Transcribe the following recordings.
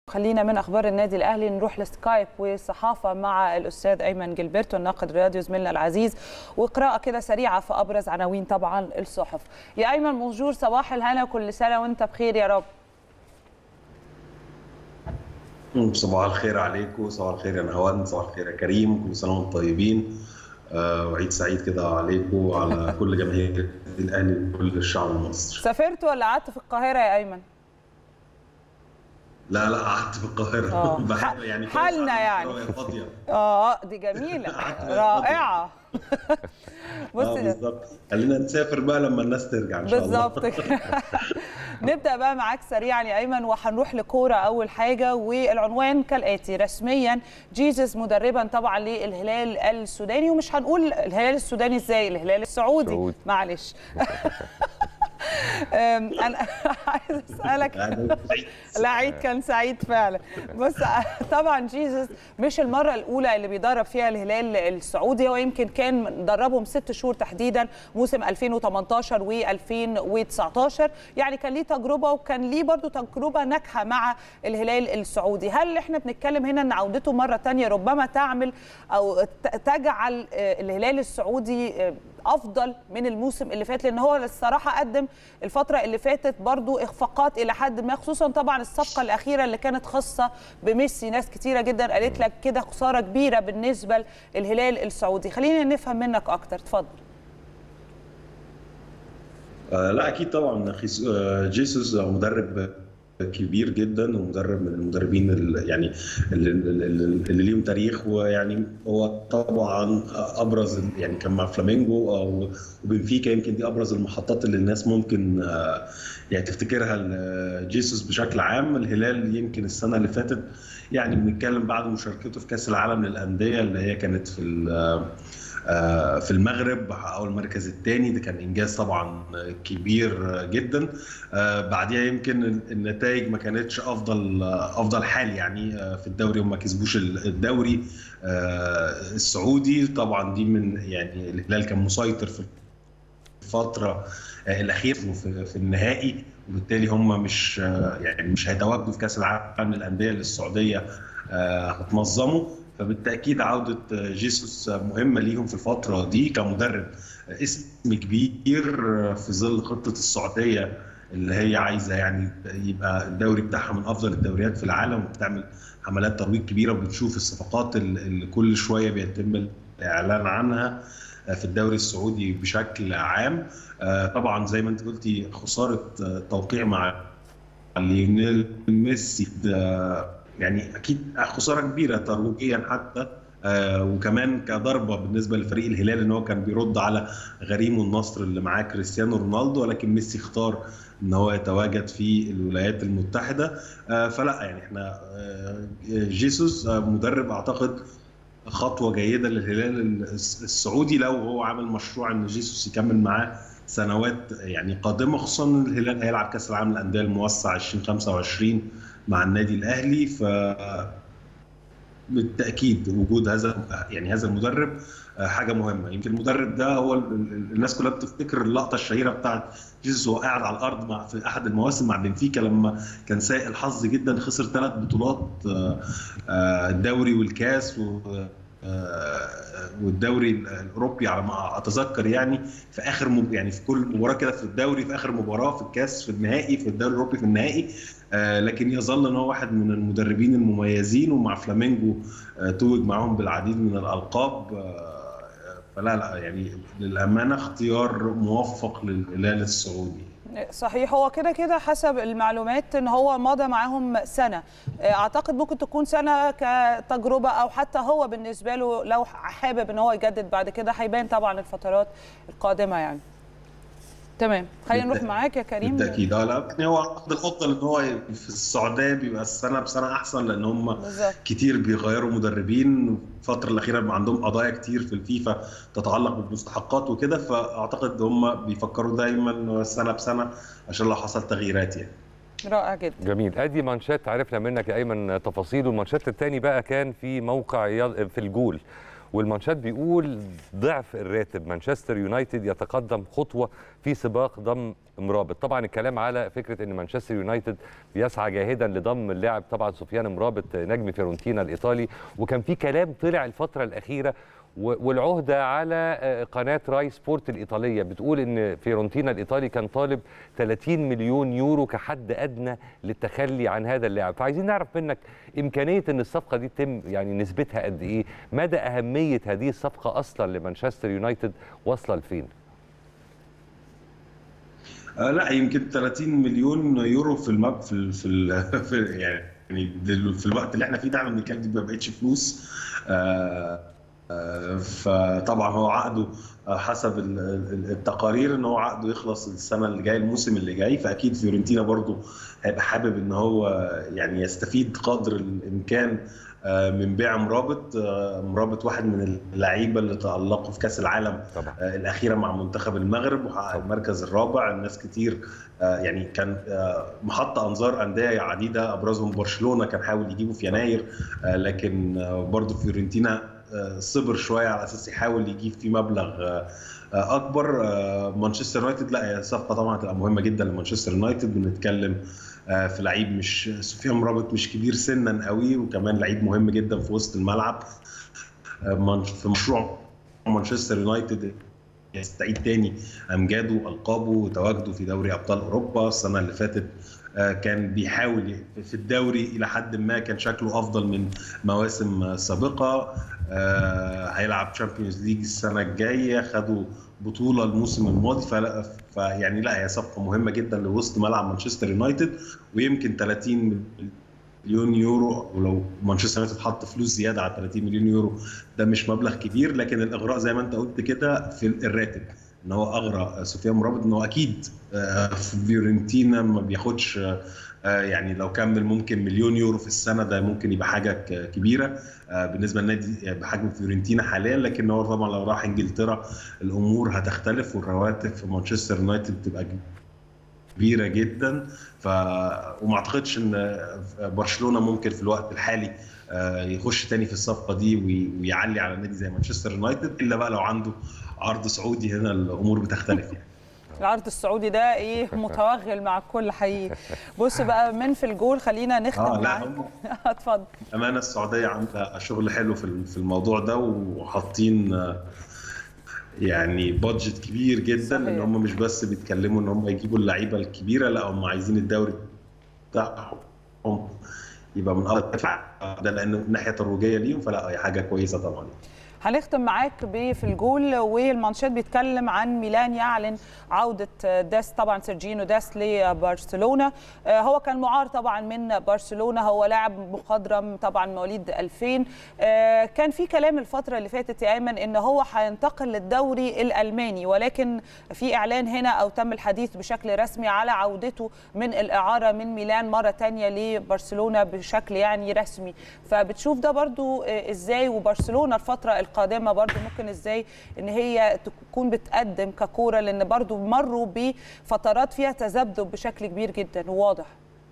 خلينا من اخبار النادي الاهلي نروح لسكايب والصحافه مع الاستاذ ايمن جilberto الناقد الرياضي زميلنا العزيز وقراءه كده سريعه في ابرز عناوين طبعا الصحف يا ايمن مونجور صباح الهنا كل سنه وانت بخير يا رب صباح الخير عليكم صباح الخير يا نهوان صباح الخير يا كريم كل سنه وانتم طيبين آه وعيد سعيد كده عليكم وعلى كل جماهير الاهلي وكل الشعب المصري سافرت ولا قعدت في القاهره يا ايمن لا لا قعدت في القاهره آه. بحب يعني كويس حالنا قعدة يعني. وهي فاضيه اه دي جميله رائعه بص بص بالظبط خلينا نسافر بقى لما الناس ترجع ان شاء الله بالظبط كده. نبدا بقى معاك سريعا يا ايمن وهنروح لكوره اول حاجه والعنوان كالاتي رسميا جيزس مدربا طبعا للهلال السوداني ومش هنقول الهلال السوداني ازاي الهلال السعودي سعودي. معلش أم، انا عايز اسالك يعني العيد كان سعيد فعلا بص طبعا جيزس مش المره الاولى اللي بيدرب فيها الهلال السعودي هو يمكن كان دربهم ست شهور تحديدا موسم 2018 و2019 يعني كان ليه تجربه وكان ليه برضو تجربه ناجحه مع الهلال السعودي هل احنا بنتكلم هنا ان عودته مره تانية ربما تعمل او ت- تجعل آه، الهلال السعودي آه، افضل من الموسم اللي فات لان هو الصراحه قدم الفتره اللي فاتت برضو اخفاقات الى حد ما خصوصا طبعا الصفقه الاخيره اللي كانت خاصه بميسي ناس كتيره جدا قالت لك كده خساره كبيره بالنسبه للهلال السعودي خلينا نفهم منك اكتر اتفضل آه لا اكيد طبعا خيس- آه، جيسوس مدرب كبير جدا ومدرب من المدربين ال- يعني اللي, اللي, اللي ليهم تاريخ ويعني هو طبعا ابرز ال- يعني كان مع فلامينجو او وبنفيكا يمكن دي ابرز المحطات اللي الناس ممكن آه، يعني تفتكرها ل- جيسوس بشكل عام الهلال يمكن السنه اللي فاتت يعني بنتكلم بعد مشاركته في كاس العالم للانديه اللي هي كانت في ال- آه، في المغرب حققوا المركز الثاني ده كان انجاز طبعا كبير جدا آه، بعديها يمكن النتائج ما كانتش افضل افضل حال يعني آه، في الدوري وما كسبوش الدوري آه، السعودي طبعا دي من يعني الهلال كان مسيطر في الفتره آه، الاخيره في في النهائي وبالتالي هم مش آه، يعني مش هيتواجدوا في كاس العالم للانديه اللي السعوديه آه، هتنظمه فبالتاكيد عوده آه، جيسوس آه، مهمه ليهم في الفتره دي كمدرب آه، اسم كبير آه، في ظل خطه السعوديه اللي هي عايزه يعني يبقى الدوري بتاعها من افضل الدوريات في العالم وبتعمل حملات ترويج كبيره وبنشوف الصفقات اللي اللي كل شويه بيتم الاعلان عنها آه، في الدوري السعودي بشكل عام آه، طبعا زي ما انت قلتي خساره آه، توقيع مع ليونيل ميسي ده يعني اكيد خساره كبيره ترويجيا حتى آه وكمان كضربه بالنسبه لفريق الهلال ان هو كان بيرد على غريمه النصر اللي معاه كريستيانو رونالدو ولكن ميسي اختار ان هو يتواجد في الولايات المتحده آه فلا يعني احنا آه جيسوس آه مدرب اعتقد خطوه جيده للهلال السعودي لو هو عامل مشروع ان جيسوس يكمل معاه سنوات يعني قادمه خصوصا ان الهلال هيلعب كاس العالم للانديه الموسع 2025 مع النادي الاهلي ف بالتاكيد وجود هذا يعني هذا المدرب آه، حاجه مهمه يمكن المدرب ده هو ال- ال- الناس كلها بتفتكر اللقطه الشهيره بتاعت جيسوس وهو قاعد على الارض مع في احد المواسم مع بنفيكا لما كان سيء الحظ جدا خسر ثلاث بطولات آه، آه، الدوري والكاس و آه، والدوري الاوروبي على ما اتذكر يعني في اخر مب... يعني في كل مباراه كده في الدوري في اخر مباراه في الكاس في النهائي في الدوري الاوروبي في النهائي آه لكن يظل ان هو واحد من المدربين المميزين ومع فلامينجو آه توج معاهم بالعديد من الالقاب آه فلا لا يعني للامانه اختيار موفق للهلال السعودي صحيح هو كده كده حسب المعلومات ان هو مضى معاهم سنه اعتقد ممكن تكون سنه كتجربه او حتى هو بالنسبه له لو حابب ان هو يجدد بعد كده هيبان طبعا الفترات القادمه يعني تمام خلينا نروح معاك يا كريم بالتاكيد اه لا يعني هو اعتقد الافضل ان هو في السعوديه بيبقى السنه بسنه احسن لان هم بالظبط كتير بيغيروا مدربين الفتره الاخيره بيبقى عندهم قضايا كتير في الفيفا تتعلق بالمستحقات وكده فاعتقد هم بيفكروا دايما سنه بسنه عشان لو حصل تغييرات يعني رائع جدا جميل ادي مانشات عرفنا منك يا ايمن تفاصيل والمانشات الثاني بقى كان في موقع يا- في الجول والمانشات بيقول ضعف الراتب مانشستر يونايتد يتقدم خطوه في سباق ضم مرابط طبعا الكلام على فكره ان مانشستر يونايتد بيسعى جاهدا لضم اللاعب طبعا سفيان مرابط نجم فيورنتينا الايطالي وكان في كلام طلع الفتره الاخيره والعهده على قناه راي سبورت الايطاليه بتقول ان فيورنتينا الايطالي كان طالب 30 مليون يورو كحد ادنى للتخلي عن هذا اللاعب فعايزين نعرف منك امكانيه ان الصفقه دي تتم يعني نسبتها قد ايه مدى اهميه هذه الصفقه اصلا لمانشستر يونايتد واصله لفين آه لا يمكن 30 مليون يورو في المب في ال في, ال في يعني في الوقت اللي احنا فيه ده بنتكلم دي ما بقتش فلوس آه فطبعا هو عقده حسب التقارير ان هو عقده يخلص السنه اللي جايه الموسم اللي جاي فاكيد فيورنتينا برضو هيبقى حابب ان هو يعني يستفيد قدر الامكان من بيع مرابط مرابط واحد من اللعيبه اللي تالقوا في كاس العالم طبعا. الاخيره مع منتخب المغرب وحقق المركز الرابع الناس كتير يعني كان محط انظار انديه عديده ابرزهم برشلونه كان حاول يجيبه في يناير لكن برضه فيورنتينا صبر شويه على اساس يحاول يجيب فيه مبلغ اكبر مانشستر يونايتد لا هي صفقه طبعا هتبقى مهمه جدا لمانشستر يونايتد بنتكلم في لعيب مش سفيان مرابط مش كبير سنا قوي وكمان لعيب مهم جدا في وسط الملعب في مشروع مانشستر يونايتد يستعيد تاني امجاده القابه وتواجده في دوري ابطال اوروبا السنه اللي فاتت كان بيحاول في الدوري الى حد ما كان شكله افضل من مواسم سابقه هيلعب تشامبيونز ليج السنه الجايه خدوا بطوله الموسم الماضي فلا فيعني لا هي صفقه مهمه جدا لوسط ملعب مانشستر يونايتد ويمكن 30 مليون يورو ولو مانشستر يونايتد حط فلوس زياده على 30 مليون يورو ده مش مبلغ كبير لكن الاغراء زي ما انت قلت كده في الراتب ان هو اغرى سفيان مرابط ان هو اكيد في فيورنتينا ما بياخدش يعني لو كمل ممكن مليون يورو في السنه ده ممكن يبقى حاجه كبيره بالنسبه للنادي بحجم فيورنتينا حاليا لكن هو طبعا لو راح انجلترا الامور هتختلف والرواتب في مانشستر يونايتد تبقى كبيره جدا ف وما اعتقدش ان برشلونه ممكن في الوقت الحالي يخش تاني في الصفقه دي ويعلي على نادي زي مانشستر يونايتد الا بقى لو عنده عرض سعودي هنا الامور بتختلف يعني العرض السعودي ده ايه متوغل مع الكل حقيقي بص بقى من في الجول خلينا نختم آه معاك اتفضل امانه السعوديه عامله شغل حلو في في الموضوع ده وحاطين يعني بادجت كبير جدا صحيح. ان هم مش بس بيتكلموا ان هم يجيبوا اللعيبه الكبيره لا هم عايزين الدوري بتاعهم يبقى من افضل ده لانه الناحيه الترويجيه ليهم فلا هي حاجه كويسه طبعا هنختم معاك في الجول والمانشيت بيتكلم عن ميلان يعلن عوده داس طبعا سيرجينو داس لبرشلونه هو كان معار طبعا من برشلونه هو لاعب مخضرم طبعا مواليد 2000 كان في كلام الفتره اللي فاتت يا ايمن ان هو هينتقل للدوري الالماني ولكن في اعلان هنا او تم الحديث بشكل رسمي على عودته من الاعاره من ميلان مره ثانيه لبرشلونه بشكل يعني رسمي فبتشوف ده برضو ازاي وبرشلونه الفتره القادمه برضو ممكن ازاي ان هي تكون بتقدم ككوره لان برضو مروا بفترات فيها تذبذب بشكل كبير جدا وواضح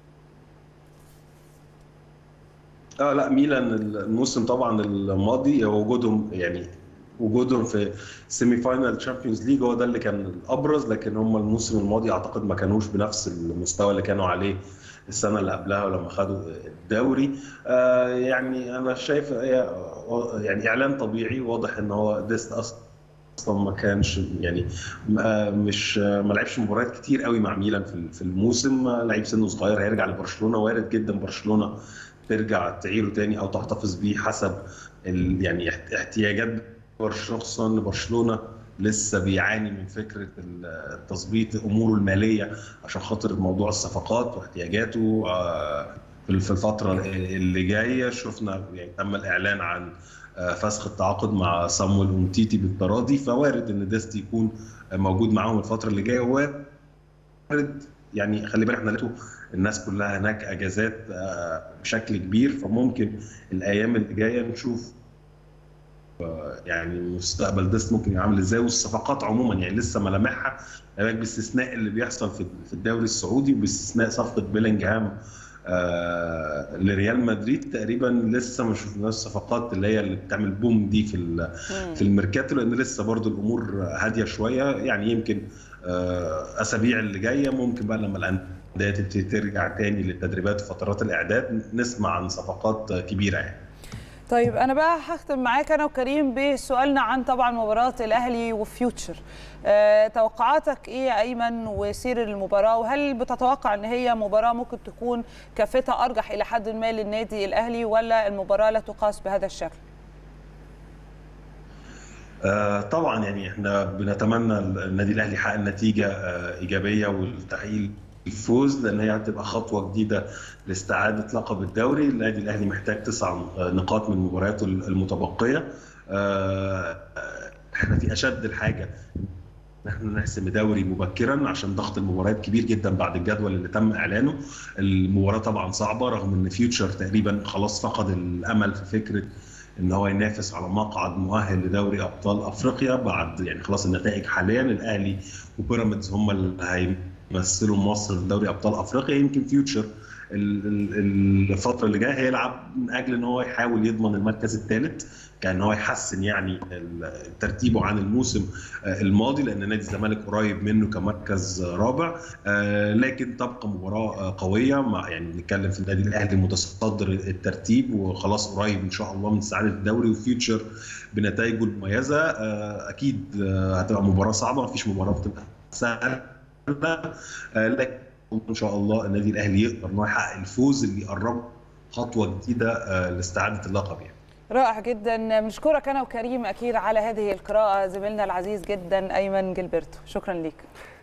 اه لا ميلان الموسم طبعا الماضي وجودهم يعني وجودهم في سيمي فاينال تشامبيونز ليج هو ده اللي كان الابرز لكن هم الموسم الماضي اعتقد ما كانوش بنفس المستوى اللي كانوا عليه السنه اللي قبلها ولما خدوا الدوري آه يعني انا شايف يعني اعلان طبيعي واضح ان هو ديست اصلا اصلا ما كانش يعني مش ما لعبش مباريات كتير قوي مع ميلان في الموسم لعيب سنه صغير هيرجع لبرشلونه وارد جدا برشلونه ترجع تعيره تاني او تحتفظ بيه حسب يعني احتياجات برشلونه خصوصا ان برشلونه لسه بيعاني من فكره تظبيط اموره الماليه عشان خاطر موضوع الصفقات واحتياجاته في الفتره اللي جايه شفنا يعني تم الاعلان عن فسخ التعاقد مع صامويل امتيتي بالتراضي فوارد ان ديست يكون موجود معاهم الفتره اللي جايه وارد يعني خلي بالك احنا لقيته الناس كلها هناك اجازات بشكل كبير فممكن الايام اللي جايه نشوف يعني مستقبل ديست ممكن يبقى عامل ازاي والصفقات عموما يعني لسه ملامحها باستثناء اللي بيحصل في الدوري السعودي وباستثناء صفقه بيلينجهام آه لريال مدريد تقريبا لسه ما شفناش صفقات اللي هي اللي بتعمل بوم دي في في الميركاتو لان لسه برضو الامور هاديه شويه يعني يمكن آه اسابيع اللي جايه ممكن بقى لما الانديه تبتدي ترجع تاني للتدريبات وفترات الاعداد نسمع عن صفقات كبيره يعني طيب انا بقى هختم معاك انا وكريم بسؤالنا عن طبعا مباراه الاهلي وفيوتشر أه توقعاتك ايه يا ايمن وسير المباراه وهل بتتوقع ان هي مباراه ممكن تكون كافتها ارجح الى حد ما للنادي الاهلي ولا المباراه لا تقاس بهذا الشكل آه طبعا يعني احنا بنتمنى النادي الاهلي يحقق نتيجه آه ايجابيه والتحقيق الفوز لان هي هتبقى خطوه جديده لاستعاده لقب الدوري النادي الاهلي محتاج تسع نقاط من مبارياته المتبقيه احنا في اشد الحاجه نحن نحسم دوري مبكرا عشان ضغط المباريات كبير جدا بعد الجدول اللي تم اعلانه المباراه طبعا صعبه رغم ان فيوتشر تقريبا خلاص فقد الامل في فكره ان هو ينافس على مقعد مؤهل لدوري ابطال افريقيا بعد يعني خلاص النتائج حاليا الاهلي وبيراميدز هم اللي هي يمثلوا مصر في دوري ابطال افريقيا يمكن فيوتشر الفتره اللي جايه هيلعب من اجل ان هو يحاول يضمن المركز الثالث كان هو يحسن يعني ترتيبه عن الموسم الماضي لان نادي الزمالك قريب منه كمركز رابع لكن تبقى مباراه قويه مع يعني بنتكلم في النادي الاهلي متصدر الترتيب وخلاص قريب ان شاء الله من سعاده الدوري وفيوتشر بنتائجه المميزه اكيد هتبقى مباراه صعبه مفيش مباراه بتبقى سهله لكن ان شاء الله النادي الاهلي يقدر انه يحقق الفوز اللي يقربه خطوه جديده لاستعاده اللقب يعني. رائع جدا بنشكرك انا وكريم اكيد على هذه القراءه زميلنا العزيز جدا ايمن جilberto شكرا ليك